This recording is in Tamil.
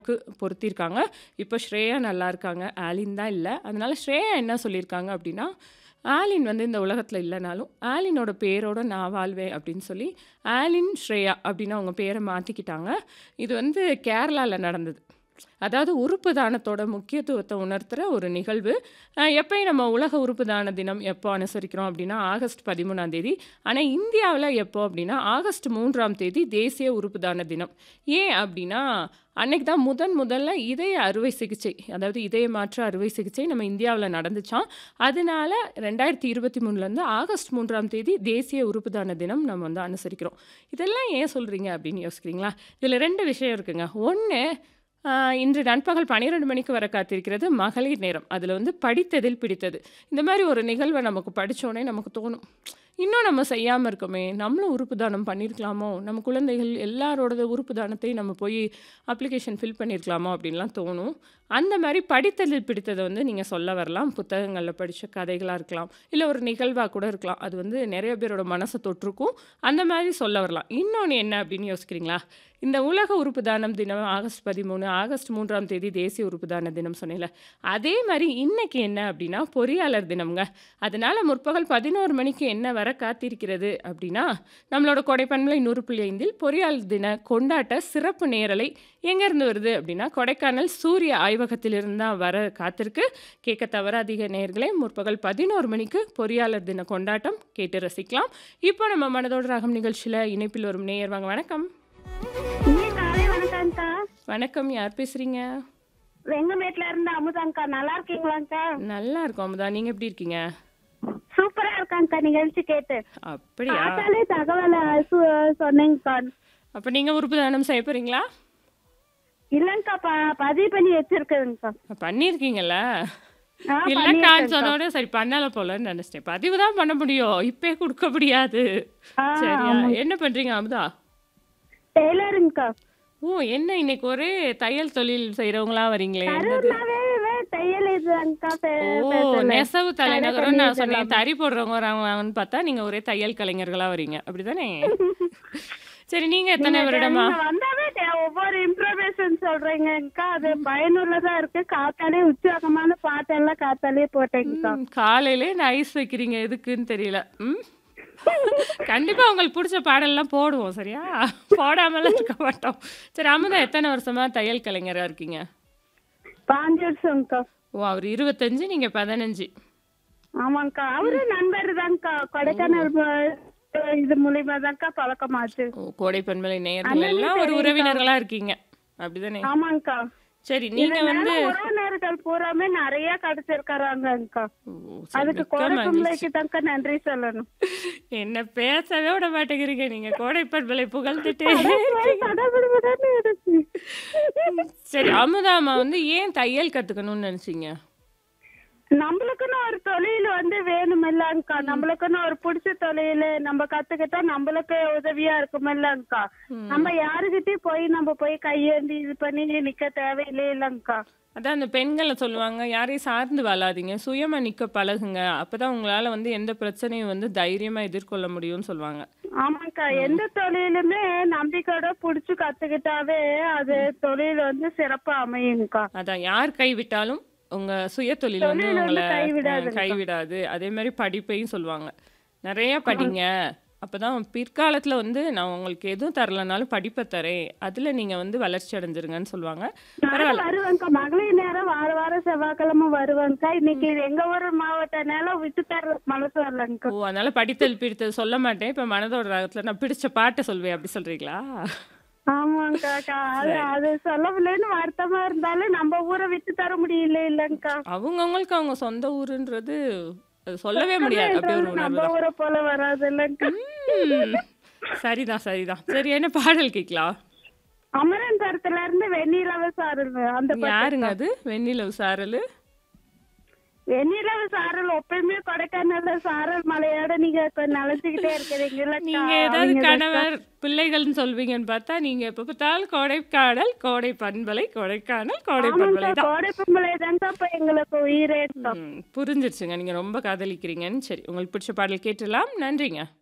க்கு பொருத்தியிருக்காங்க. இப்ப ஸ்ரேயா நல்லா இருக்காங்க. ஆலின் தான் இல்ல. அதனால ஸ்ரேயா என்ன சொல்லியிருக்காங்க அப்டின்னா, ஆலின் வந்து இந்த உலகத்துல இல்லனாலும், ஆலினோட பேரோட நான் வாழ்வேன் அப்டின்னு சொல்லி, ஆலின் ஸ்ரேயா அப்டின்னு அவங்க பேர மாத்திக்கிட்டாங்க. இது வந்து கேரளால நடந்தது. அதாவது உறுப்பு தானத்தோட முக்கியத்துவத்த உணர்த்துற ஒரு நிகழ்வு. அ எப்பயும் நம்ம உலக உறுப்பு தான தினம் எப்போ அனுசரிக்கிறோம் அப்டின்னா, ஆகஸ்ட் 13ஆம் தேதி. ஆனா இந்தியாவுல எப்போ அப்டின்னா, ஆகஸ்ட் 3ஆம் தேதி தேசிய உறுப்பு தான தினம். ஏன் அப்டின்னா, அன்னைக்கு தான் முதன் முதல்ல இதய அறுவை சிகிச்சை, அதாவது இதய மாற்று அறுவை சிகிச்சை நம்ம இந்தியாவுல நடந்துச்சாம். அதனால 2023லருந்து ஆகஸ்ட் 3ஆம் தேதி தேசிய உறுப்பு தான தினம் நம்ம வந்து அனுசரிக்கிறோம். இதெல்லாம் ஏன் சொல்றீங்க அப்டின்னு யோசிக்கிறீங்களா? இதுல 2 விஷயம் இருக்குங்க. 1 அ இன்று நண்பகல் 12 மணிக்கு வர காத்திருக்கிறது மகளிர் நேரம். அதுல வந்து படித்ததில் பிடித்தது. இந்த மாரி ஒரு நிகழ்வ நமக்கு படிச்சோனே நமக்கு தோணும். இன்னும் நம்ம செய்யாம இருக்கோமே! நம்மளும் உறுப்பு தானம் பண்ணியிருக்கலாமோ! நம்ம குழந்தைகள் எல்லாரோடது உறுப்பு தானத்தையும் நம்ம போய் அப்ளிகேஷன் ஃபில் பண்ணியிருக்கலாமோ! அப்டின்லாம் தோணும். அந்த மாரி படித்ததில் பிடித்தத வந்து நீங்க சொல்ல வரலாம். புத்தகங்கள்ல படிச்ச கதைகளா இருக்கலாம். இல்ல ஒரு நிகழ்வா கூட இருக்கலாம். அது வந்து நெறைய பேரோட மனச தொட்டிருக்கும். அந்த மாரி சொல்ல வரலாம். இன்னொன்னு என்ன அப்டின்னு யோசிக்கிறீங்களா? இந்த உலக உறுப்பு தானம் தினம் ஆகஸ்ட் 13, ஆகஸ்ட் 3ஆம் தேதி தேசிய உறுப்பு தான தினம் சொன்னேன்ல. அதே மாரி இன்னைக்கு என்ன அப்டின்னா, பொறியாளர் தினம்ங்க. அதனால முற்பகல் 11 மணிக்கு என்ன வர காத்திருக்கிறது அப்டின்னா, நம்மளோட கொடைப்பண்பலை 100.5ல் பொறியாளர் தின கொண்டாட்ட சிறப்பு நேரலை எங்கேருந்து வருது அப்டின்னா, கொடைக்கானல் சூரிய ஆய்வகத்திலிருந்து தான் வர காத்திருக்கு. கேட்க தவறாதீங்க நேயர்களே. முற்பகல் 11 மணிக்கு பொறியாளர் தின கொண்டாட்டம் கேட்டு ரசிக்கலாம். இப்போ நம்ம மனதோட ராகம் நிகழ்ச்சியில இணைப்பில் வரும் நேயர் வாங்க வணக்கம். இனிய காலை வணக்கம்க்கா. வணக்கம். யார் பேசுறீங்க? வெங்கமேட்ல இருந்து அமுதாங்க்கா. நல்லா இருக்கீங்களாங்க்கா? நல்லா இருக்கோம் அமுதா. நீங்க எப்டி இருக்கீங்க? சூப்பரா இருக்காங்க்கா நிகழ்ச்சி கேட்டு. அப்படியா? பார்த்தாலே தகவல சு சொன்னீங்கக்கா. அப்ப நீங்க உறுப்பு தானம் செய்ய போறீங்களா? இல்லங்க்கா ப பதிவு பண்ணி வச்சிருக்கேங்க்கா. பண்ணியிருக்கீங்கல்ல? ஆ இல்லக்கான்னு பண்ணியிருக்கேன்க்கா. சொன்னோனே சரி பண்ணல போலன்னு நெனச்சிட்டேன். பதிவு தான் பண்ண முடியும். இப்பயே குடுக்க முடியாது. ஆ சரியா? ஆமாங்க. என்ன பண்றீங்க அமுதா? டெய்லருங்க்கா. ஓ! என்ன இன்னைக்கு ஒரே தையல் தொழில் செய்றவங்களா வரீங்களே! என்னது? கரூர்னாவே தையல் இதுதாங்க்கா பெ ஓ! பெருசுல. நெசவு கடை தலைநகரம்னு நான் சொன்னேன். பண்ணிட்டு தறி போடுறவங்க வராங்கன்னு பார்த்தா, நீங்க ஒரே தையல் கலைஞர்களா வரீங்க. அப்படிதானே? சரி நீங்க எத்தனை நீங்க வருடமா? நீங்க வந்தாவே டெ ஒவ்வொரு இன்ஃபர்மேஷன் சொல்றீங்கக்கா. அது பயனுள்ளதா இருக்கு. காத்தாலே உற்சாகமான பாட்டெல்லாம் காத்தாலே போட்டேங்க்கா. ம். காலையிலே ஐஸ் வைக்கிறீங்க எதுக்குன்னு தெரியல. ம். கண்டிப்பா உங்களுக்கு புடிச்ச பாடல்லாம் போடுவோம். சரியா? போடாமலாம் இருக்க மாட்டோம். சரி அமுதா எத்தனை வருஷமா தையல் கலைஞரா இருக்கீங்க? 5 வருஷம்க்கா. ஓ! அவரு 25 நீங்க 15. ஆமாங்க்கா. அவரும் நண்பர் தான்க்கா. கொடைக்கானல் ப இது மூலியமா தான்க்கா பழக்கமாச்சு. ஓ! கோடை பண்பலை நேயர்கள் அண்ணனே எல்லாம் ஒரு தெரியும்க்கா. உறவினர்களா இருக்கீங்க. அப்படிதானே? ஆமாங்க்கா. சரி நீங்க வந்து இதனால உறவினர்கள் பூராமே நெறைய கிடைச்சிருக்காங்கக்கா. ஓ! சரி அதுக்கு மிக்க மகிழ்ச்சி. கோடைப்பண்பலைக்கு தான்க்கா நன்றி சொல்லணும். என்ன பேசவே விட மாட்டேங்கிறீங்க நீங்க கோடை பண்பலை புகழ்ந்துட்டே கடவுளே, கடவுளுடனே இருக்கு. சரி அமுதாமா வந்து ஏன் தையல் கத்துக்கணும்னு நினைச்சீங்க? நம்மளுக்குன்னு ஒரு தொழில் வந்து வேணுமில்லங்கா. நம்மளுக்குன்னு ஒரு புடிச்ச தொழில் நம்ம கத்துக்கிட்டா நம்மளுக்கு உதவியா இருக்குமில்லங்கா. நம்ம யாருகிட்டயும் போய் நம்ம போய் கையேந்தி இது பண்ணி நிக்க தேவையில்லைலங்கா. அதான் அந்த பெண்கள சொல்லுவாங்க, யாரையும் சார்ந்து வாழாதீங்க. சுயமா நிக்க பழகுங்க. அப்பதான் உங்களால வந்து எந்த பிரச்சனையும் வந்து தைரியமா எதிர்கொள்ள முடியும்னு சொல்லுவாங்க. ஆமாக்கா. எந்த தொழிலுமே நம்பிக்கையோட புடிச்சு கத்துக்கிட்டாவே அது தொழில் வந்து சிறப்பா அமையுங்கக்கா. அதான் யார் கைவிட்டாலும் உங்க சுய தொழில் வந்து தொழில் உங்கள வந்து அ கைவிடாதுங்கக்கா. கைவிடாது. அதே மாரி படிப்பையும் சொல்லுவாங்க. நெறைய படிங்க. அப்பதான் பிற்காலத்துல வந்து நான் உங்களுக்கு எதுவும் தரலனாலும் படிப்ப தரேன். அதுல நீங்க வந்து வளர்ச்சி அடைஞ்சிருங்கன்னு சொல்லுவாங்க. நானும் பரவால்ல. வருவேன்க்கா. மகளிர் நேரம் வார வாரம் செவ்வாய்க்கிழமை வருவேன்க்கா. இன்னைக்கு இது எங்க ஊர் மாவட்டனால விட்டு தர மனசு வரலங்கக்கா. ஓ! அதனால படித்தல் பிடித்தல் சொல்ல மாட்டேன். இப்ப மனதோட ராகத்துல நான் பிடிச்ச பாட்ட சொல்வேன். அப்படி சொல்றீங்களா? ஆமாங்கக்கா. கா அது சரி. அது சொல்லவில்லைன்னு வருத்தமா இருந்தாலும் நம்ம ஊரை விட்டு தர முடியல இல்லங்கக்கா. அவங்கவங்களுக்கு அவங்க சொந்த ஊருன்றது அது சொல்லவே முடியாது. அப்படி ஒரு சொந்தம்ன்றது உணர்வு நம்ம தான். ஊரை போல வராது இல்லங்கக்கா. ம். சரிதான், சரிதான். சரி என்ன பாடல் கேட்கலாம்? அமரன் படத்துல இருந்து வெண்ணிலவ சாரல் அந்த யாருங்க பாட்டுக்கா. அது? வெண்ணிலவு சாரலு? வெண்ணிலவ சாரல் எப்பயுமே கொடைக்கானல்ல சாரல் மலையோட நீங்க இப்ப நனைஞ்சுக்கிட்டே இருக்கிறீங்கல்லக்கா. நீங்க ஏதாவது அவங்க தான்க்கா. கணவர், பிள்ளைகள்னு சொல்வீங்கன்னு பார்த்தா, நீங்க எப்ப பார்த்தாலும் கோடைக்கானல், கோடை பண்பலை, கொடைக்கானல், கோடை ஆமாங்கக்கா. பண்பலை தான். கோடை பொம்பளை தான்க்கா இப்ப எங்களுக்கு உயிரேக்கா. ம். புரிஞ்சிருச்சுங்க. நீங்க ரொம்ப காதலிக்கிறீங்கன்னு. சரி உங்களுக்கு பிடிச்ச பாடல் கேட்டுறலாம். நன்றிங்க.